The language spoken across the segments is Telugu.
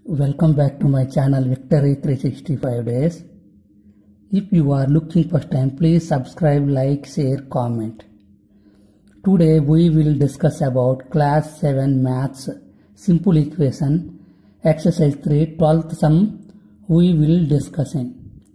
Welcome back to my channel Victory 365 Days. If you are looking first time, please subscribe, like, share, comment. Today we will discuss about class 7 maths simple equation exercise 3 12th sum we will discussing.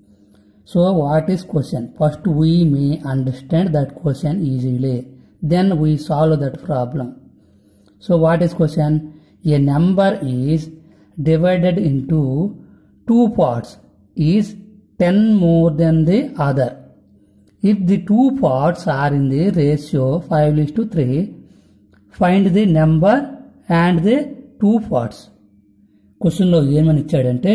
So what is question? First we may understand that question easily. Then we solve that problem. So what is question? A number is divided into two parts is 10 more than the other. If the two parts are in the ratio 5 is to 3, find the number and the two parts. క్వశ్చన్లో ఏమని ఇచ్చాడంటే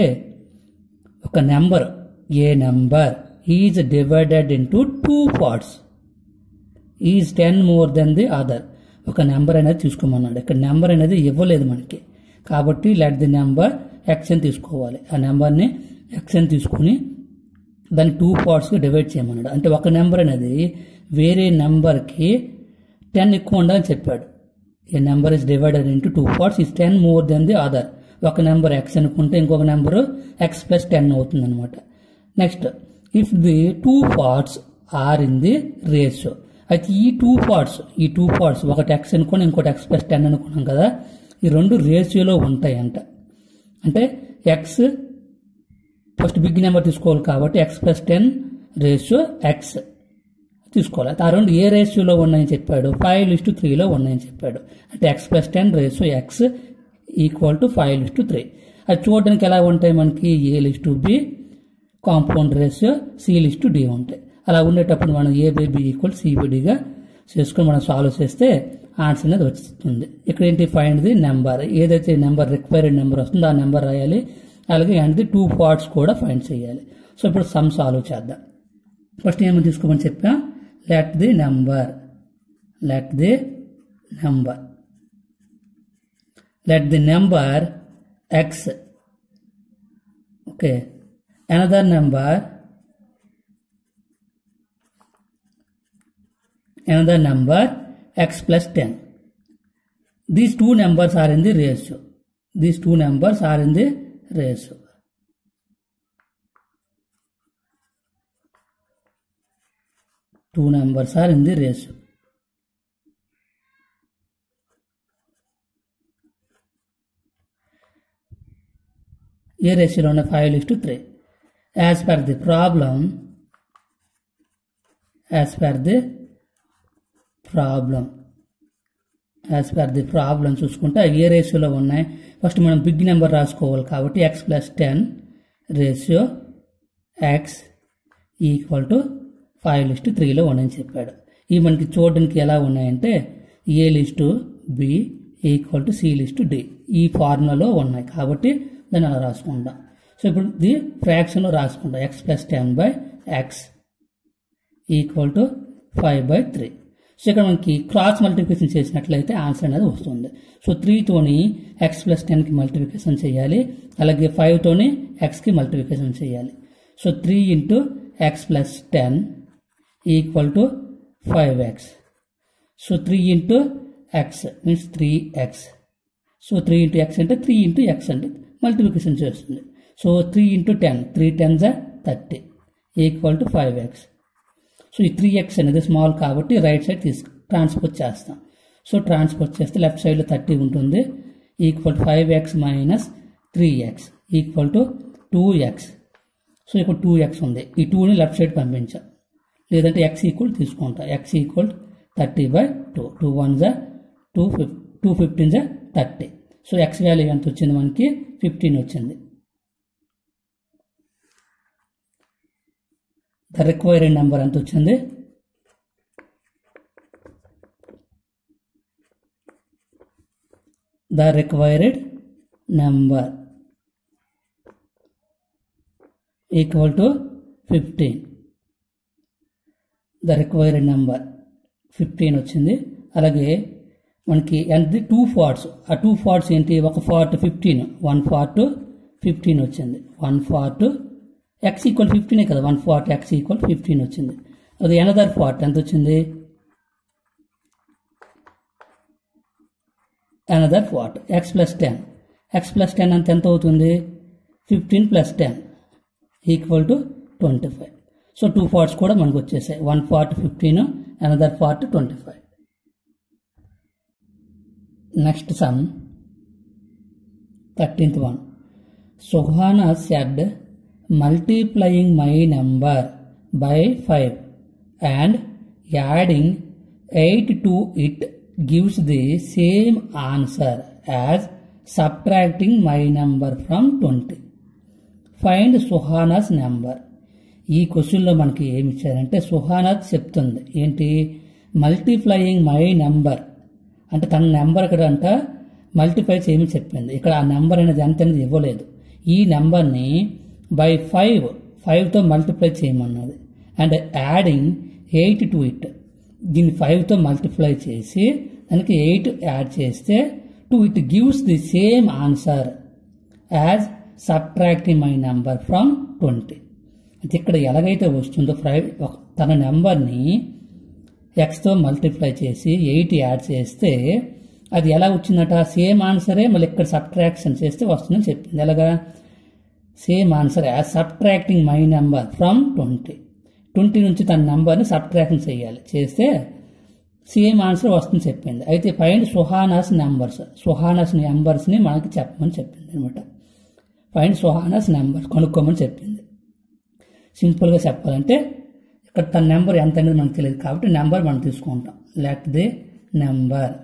ఒక number a number is divided into two parts is ten more than the other ఒక నెంబర్ అనేది తీసుకోమన్నాడు ఇక్కడ నెంబర్ అనేది ఇవ్వలేదు మనకి కాబట్టి లెట్ ది నెంబర్ ఎక్స్ అని తీసుకోవాలి ఆ నెంబర్ని ఎక్స్ అని తీసుకుని దాన్ని టూ పార్ట్స్కి డివైడ్ చేయమన్నాడు అంటే ఒక నెంబర్ అనేది వేరే నెంబర్కి టెన్ ఎక్కువ ఉండాలని చెప్పాడు a number is divided into two parts is ten more than the other ఒక నెంబర్ ఎక్స్ అనుకుంటే ఇంకొక నెంబరు ఎక్స్ ప్లస్ టెన్ అవుతుంది అనమాట next if the two parts are in the ratio అయితే ఈ టూ పార్ట్స్ ఈ టూ పార్ట్స్ ఒకటి ఎక్స్ అనుకోని ఇంకోటి ఎక్స్ ప్లస్ టెన్ అనుకున్నాం కదా ఈ రెండు రేషియోలో ఉంటాయి అంట అంటే ఎక్స్ ఫస్ట్ బిగ్ నెంబర్ తీసుకోవాలి కాబట్టి x plus ten ratio x తీసుకోవాలి ఆ రెండు ఏ రేషియోలో ఉన్నాయని చెప్పాడు ఫైవ్ లిస్ట్ త్రీలో ఉన్నాయని చెప్పాడు అంటే x plus ten ratio x equal to five list three అది చూడడానికి ఎలా ఉంటాయి మనకి A list B compound ratio C list D ఉంటాయి అలా ఉండేటప్పుడు మనం ఏ బై బి ఈక్వల్ సిబిడిగా చేసుకొని మనం సాల్వ్ చేస్తే ఆన్సర్ అనేది వస్తుంది ఇక్కడ ఏంటి ఫైండ్ ది నెంబర్ ఏదైతే నెంబర్ రిక్వైర్డ్ నెంబర్ వస్తుందో ఆ నెంబర్ రాయాలి అలాగే అండ్ ది టూ పార్ట్స్ కూడా ఫైండ్ చేయాలి సో ఇప్పుడు సమ్ సాల్వ్ చేద్దాం ఫస్ట్ ఏమని తీసుకోమని చెప్పా let the number let the number let the number x okay another number another number x plus 10 these two numbers are in the ratio these two numbers are in the ratio two numbers are in the ratio a ratio on a 5 is to 3 as per the problem as per the problem as per the problem చూసుకుంటే ఏ రేషియోలో ఉన్నాయి ఫస్ట్ మనం బిగ్ నెంబర్ రాసుకోవాలి కాబట్టి x plus ten ratio x equal to five list త్రీలో ఉన్నాయని చెప్పాడు ఇవి మనకి చూడడానికి ఎలా ఉన్నాయంటే A list B equal to C list D ఈ ఫార్ములాలో ఉన్నాయి కాబట్టి దాన్ని అలా రాసుకుందాం సో ఇప్పుడు ది ఫ్రాక్షన్లో రాసుకుందాం x plus ten by x equal to five by three so ఇక్కడ మనకి క్రాస్ మల్టిప్లికేషన్ చేసినట్లయితే ఆన్సర్ అనేది వస్తుంది సో త్రీతోని ఎక్స్ ప్లస్ టెన్కి మల్టిప్లికేషన్ చేయాలి అలాగే ఫైవ్తోని ఎక్స్కి మల్టిప్లికేషన్ చేయాలి so three into x plus ten equal to five x so three into x means three x so three into x అంటే త్రీ ఇంటూ ఎక్స్ అంటే మల్టిప్లికేషన్ చేస్తుంది so three into ten three ten జా thirty equal to five x so ఈ త్రీ ఎక్స్ అనేది స్మాల్ కాబట్టి రైట్ సైడ్ తీసుకు ట్రాన్స్పోర్ట్ చేస్తాం సో ట్రాన్స్పోర్ట్ చేస్తే లెఫ్ట్ సైడ్లో థర్టీ ఉంటుంది equal five x minus three x equal to two X so ఇక్కడ టూ ఎక్స్ ఉంది ఈ టూని లెఫ్ట్ సైడ్ పంపించాం లేదంటే ఎక్స్ ఈక్వల్ తీసుకుంటాం x equal thirty by two two one జా టూ ఫిఫ్ టూ ఫిఫ్టీన్ జా థర్టీ సో ఎక్స్ వాల్యూ ఎంత వచ్చింది మనకి ఫిఫ్టీన్ వచ్చింది ద రిక్వైర్డ్ నెంబర్ ఎంత వచ్చింది the required number equal to fifteen the required number fifteen వచ్చింది అలాగే మనకి ఎంత టూ ఫార్ట్స్ ఆ టూ ఫార్ట్స్ ఏంటి ఒక part fifteen one part fifteen వచ్చింది వన్ ఫార్ట్ ఎక్స్ ఈక్వల్ ఫిఫ్టీనే కదా one part x equal fifteen వచ్చింది అది ఎనదర్ ఫార్ట్ ఎంత వచ్చింది another part x plus ten x plus ten అంత ఎంత అవుతుంది fifteen plus ten equal to twenty five so two parts కూడా మనకు వచ్చేసాయి one part fifteen another part twenty five next sum thirteenth one Suhana said multiplying my number by five and adding eight to it gives the same answer as subtracting my number from twenty find Suhana's number ఈ క్వశ్చన్లో మనకి ఏమి ఇచ్చారంటే సుహానాథ్ చెప్తుంది ఏంటి మల్టీప్లయింగ్ మై నెంబర్ అంటే తన నెంబర్ ఇక్కడ అంట మల్టిప్లై చేయమని చెప్పింది ఇక్కడ ఆ నెంబర్ అనేది ఎంత అనేది ఇవ్వలేదు ఈ నెంబర్ని బై ఫైవ్ ఫైవ్తో మల్టిప్లై చేయమన్నది and adding eight to it దీన్ని ఫైవ్తో మల్టిప్లై చేసి దానికి ఎయిట్ యాడ్ చేస్తే to it gives the same answer as subtracting my number from twenty అయితే ఇక్కడ ఎలాగైతే వస్తుందో ఫైవ్ తన నెంబర్ని ఎక్స్తో మల్టిప్లై చేసి ఎయిట్ యాడ్ చేస్తే అది ఎలా వచ్చిందట సేమ్ ఆన్సరే మళ్ళీ ఇక్కడ సబ్ట్రాక్షన్ చేస్తే వస్తుందని చెప్పింది ఎలాగా same answer as subtracting my number from twenty twenty నుంచి తన నెంబర్ని సబ్ట్రాక్షన్ చేయాలి చేస్తే సేమ్ ఆన్సర్ వస్తుంది చెప్పింది అయితే ఫైండ్ సుహానాస్ నెంబర్స్ సుహానాస్ నెంబర్స్ని మనకి చెప్పమని చెప్పింది అనమాట ఫైండ్ సుహానాస్ నెంబర్స్ కనుక్కోమని చెప్పింది సింపుల్గా చెప్పాలంటే ఇక్కడ తన నెంబర్ ఎంత అనేది మనకు తెలియదు కాబట్టి నెంబర్ మనం తీసుకుంటాం let the number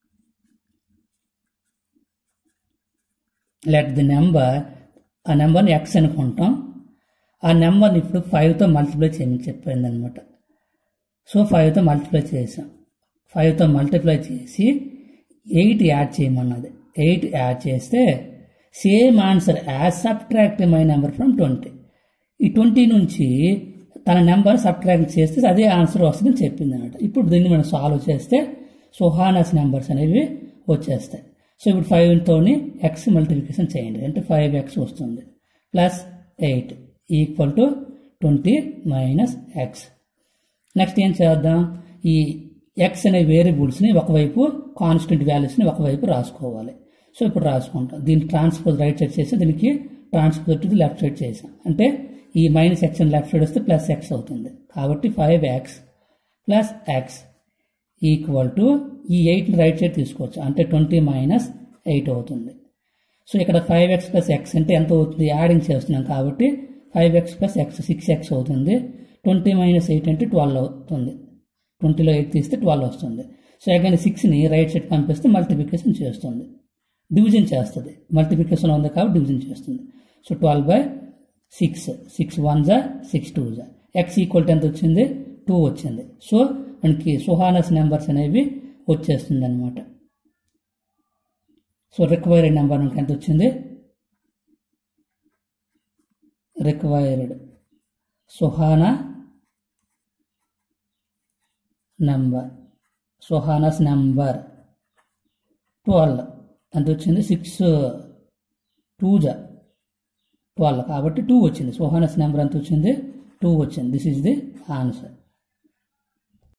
let the number ఆ నెంబర్ని ఎక్స్ అనుకుంటాం ఆ నెంబర్ని ఇప్పుడు ఫైవ్తో మల్టిప్లై చేయమని చెప్పింది అనమాట సో ఫైవ్తో మల్టిప్లై చేసాం ఫైవ్తో మల్టిప్లై చేసి ఎయిట్ యాడ్ చేయమన్నది ఎయిట్ యాడ్ చేస్తే same answer as subtract my number from twenty ఈ ట్వంటీ నుంచి తన నెంబర్ సబ్ట్రాక్ట్ చేస్తే అదే ఆన్సర్ వస్తుందని చెప్పింది అనమాట ఇప్పుడు దీన్ని మనం సాల్వ్ చేస్తే సుహానాస్ నెంబర్స్ అనేవి వచ్చేస్తాయి సో ఇప్పుడు ఫైవ్తోని ఎక్స్ మల్టిప్లికేషన్ చేయండి అంటే ఫైవ్ ఎక్స్ వస్తుంది plus eight equal to twenty minus x next ఏం చేద్దాం ఈ ఎక్స్ అనే వేరియబుల్స్ని ఒకవైపు కాన్స్టెంట్ వాల్యూస్ని ఒకవైపు రాసుకోవాలి సో ఇప్పుడు రాసుకుంటాం దీన్ని ట్రాన్స్పోజ్ రైట్ సైడ్ చేసి దీనికి ట్రాన్స్పోజ్ టు లెఫ్ట్ సైడ్ చేసాం అంటే ఈ మైనస్ ఎక్స్ లెఫ్ట్ సైడ్ వస్తే ప్లస్ ఎక్స్ అవుతుంది కాబట్టి five x plus x equal to ఈ ఎయిట్ని రైట్ సైడ్ తీసుకోవచ్చు అంటే ట్వంటీ మైనస్ ఎయిట్ అవుతుంది సో ఇక్కడ ఫైవ్ ఎక్స్ ప్లస్ ఎక్స్ అంటే ఎంత అవుతుంది యాడింగ్ చేస్తున్నాం కాబట్టి five x plus x six x అవుతుంది ట్వంటీ మైనస్ ఎయిట్ అంటే ట్వెల్వ్ అవుతుంది ట్వంటీలో ఎయిట్ తీస్తే ట్వెల్వ్ వస్తుంది సో అగైన్ సిక్స్ని రైట్ సైడ్ పంపిస్తే మల్టిప్లికేషన్ చేస్తుంది డివిజన్ చేస్తుంది మల్టిప్లికేషన్ ఉంది కాబట్టి డివిజన్ చేస్తుంది so twelve by six six one జా సిక్స్ టూ జా ఎక్స్ ఈక్వల్ టు ఎంత వచ్చింది టూ వచ్చింది సో మనకి సుహానస్ నెంబర్స్ అనేవి వచ్చేస్తుంది అనమాట సో రిక్వైర్డ్ నెంబర్ మనకి ఎంత వచ్చింది రిక్వైర్డ్ సుహానా నెంబర్ సుహానస్ నెంబర్ ట్వెల్వ్ ఎంత వచ్చింది సిక్స్ టూ జా ట్వెల్వ్ కాబట్టి టూ వచ్చింది సుహానస్ నెంబర్ ఎంత వచ్చింది టూ వచ్చింది దిస్ ఈజ్ ది ఆన్సర్